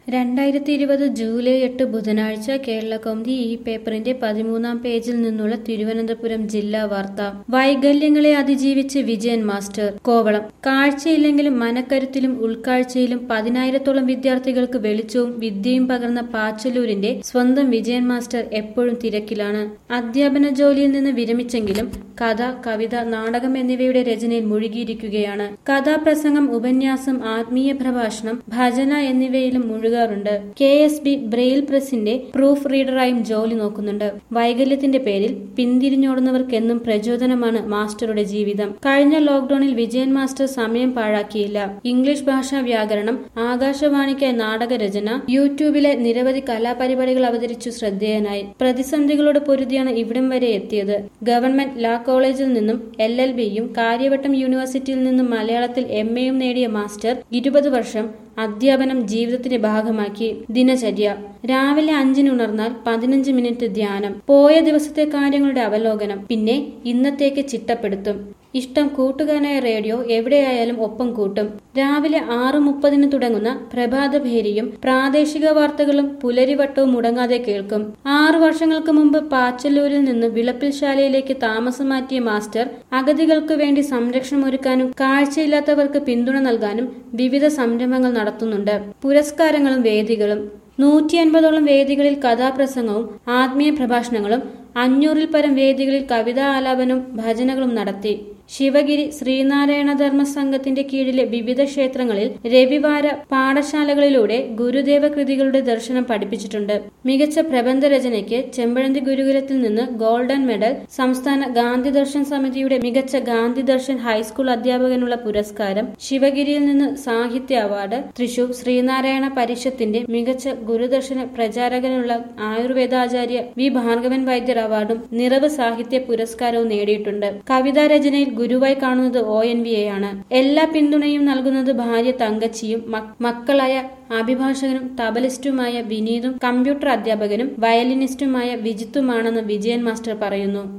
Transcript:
രണ്ടായിരത്തി ഇരുപത് ജൂലൈ എട്ട് ബുധനാഴ്ച കേരളകൗമുദി ഈ പേപ്പറിന്റെ പതിമൂന്നാം പേജിൽ നിന്നുള്ള തിരുവനന്തപുരം ജില്ലാ വാർത്ത വൈകല്യങ്ങളെ അതിജീവിച്ച് വിജയൻ മാസ്റ്റർ കോവളം കാഴ്ചയില്ലെങ്കിലും മനക്കരുത്തിലും ഉൾക്കാഴ്ചയിലും പതിനായിരത്തോളം വിദ്യാർത്ഥികൾക്ക് വെളിച്ചവും വിദ്യയും പകർന്ന പാച്ചലൂരിന്റെ സ്വന്തം വിജയൻ മാസ്റ്റർ എപ്പോഴും തിരക്കിലാണ് അധ്യാപന ജോലിയിൽ നിന്ന് വിരമിച്ചെങ്കിലും കഥ കവിത നാടകം എന്നിവയുടെ രചനയിൽ മുഴുകിയിരിക്കുകയാണ് കഥാപ്രസംഗം ഉപന്യാസം ആത്മീയ പ്രഭാഷണം ഭജന എന്നിവയിലും മുഴുകാറുണ്ട് കെ എസ് ബി ബ്രെയിൽ പ്രസിന്റെ പ്രൂഫ് റീഡറായും ജോലി നോക്കുന്നുണ്ട് വൈകല്യത്തിന്റെ പേരിൽ പിന്തിരിഞ്ഞോടുന്നവർക്കെന്നും പ്രചോദനമാണ് മാസ്റ്ററുടെ ജീവിതം കഴിഞ്ഞ ലോക്ഡൌണിൽ വിജയൻ മാസ്റ്റർ സമയം പാഴാക്കിയില്ല ഇംഗ്ലീഷ് ഭാഷാ വ്യാകരണം ആകാശവാണിക്കായി നാടകരചന യൂട്യൂബിലെ നിരവധി കലാപരിപാടികൾ അവതരിച്ചു ശ്രദ്ധേയനായി പ്രതിസന്ധികളോട് പൊരുതിയാണ് ഇവിടം വരെ എത്തിയത് ഗവൺമെന്റ് ലാ കോളേജിൽ നിന്നും എൽ എൽ ബിയും കാര്യവട്ടം യൂണിവേഴ്സിറ്റിയിൽ നിന്നും മലയാളത്തിൽ എം എയും നേടിയ മാസ്റ്റർ ഇരുപത് വർഷം അധ്യാപനം ജീവിതത്തിന്റെ ഭാഗമാക്കി ദിനചര്യ രാവിലെ അഞ്ചിന് ഉണർന്നാൽ പതിനഞ്ച് മിനിറ്റ് ധ്യാനം പോയ ദിവസത്തെ കാര്യങ്ങളുടെ അവലോകനം പിന്നെ ഇന്നത്തേക്ക് ചിട്ടപ്പെടുത്തും ഇഷ്ടം കൂട്ടുകാരനായ റേഡിയോ എവിടെയായാലും ഒപ്പം കൂട്ടും രാവിലെ ആറ് മുപ്പതിന് തുടങ്ങുന്ന പ്രഭാതഭേരിയും പ്രാദേശിക വാർത്തകളും പുലരിവട്ടവും മുടങ്ങാതെ കേൾക്കും ആറു വർഷങ്ങൾക്ക് മുമ്പ് പാച്ചല്ലൂരിൽ നിന്ന് വിളപ്പിൽ ശാലയിലേക്ക് താമസം മാറ്റിയ മാസ്റ്റർ അഗതികൾക്ക് വേണ്ടി സംരക്ഷണം ഒരുക്കാനും കാഴ്ചയില്ലാത്തവർക്ക് പിന്തുണ നൽകാനും വിവിധ സംരംഭങ്ങൾ നടത്തുന്നുണ്ട് പുരസ്കാരങ്ങളും വേദികളും നൂറ്റി അൻപതോളം വേദികളിൽ കഥാപ്രസംഗവും ആത്മീയ പ്രഭാഷണങ്ങളും അഞ്ഞൂറിൽ പരം വേദികളിൽ കവിതാ ആലാപനവും ഭജനകളും നടത്തി ശിവഗിരി ശ്രീനാരായണ ധർമ്മ സംഘത്തിന്റെ കീഴിലെ വിവിധ ക്ഷേത്രങ്ങളിൽ രവിവാര പാഠശാലകളിലൂടെ ഗുരുദേവ കൃതികളുടെ ദർശനം പഠിപ്പിച്ചിട്ടുണ്ട് മികച്ച പ്രബന്ധ രചനയ്ക്ക് ചെമ്പഴന്തി ഗുരുകുലത്തിൽ നിന്ന് ഗോൾഡൻ മെഡൽ സംസ്ഥാന ഗാന്ധി ദർശൻ സമിതിയുടെ മികച്ച ഗാന്ധി ദർശൻ ഹൈസ്കൂൾ അധ്യാപകനുള്ള പുരസ്കാരം ശിവഗിരിയിൽ നിന്ന് സാഹിത്യ അവാർഡ് തൃശൂർ ശ്രീനാരായണ പരിഷത്തിന്റെ മികച്ച ഗുരുദർശന പ്രചാരകനുള്ള ആയുർവേദാചാര്യ വി ഭാർഗവൻ വൈദ്യർ അവാർഡും നിറവ് സാഹിത്യ പുരസ്കാരവും നേടിയിട്ടുണ്ട് കവിതാ രചനയിൽ ഗുരുവായി കാണുന്നത് ഒ എൻ വി ആണ് എല്ലാ പിന്തുണയും നൽകുന്നത് ഭാര്യ തങ്കച്ചിയും മക്കളായ അഭിഭാഷകനും തബലിസ്റ്റുമായ വിനീതും കമ്പ്യൂട്ടർ അധ്യാപകനും വയലിനിസ്റ്റുമായ വിജിത്തുമാണെന്ന് വിജയൻ മാസ്റ്റർ പറയുന്നു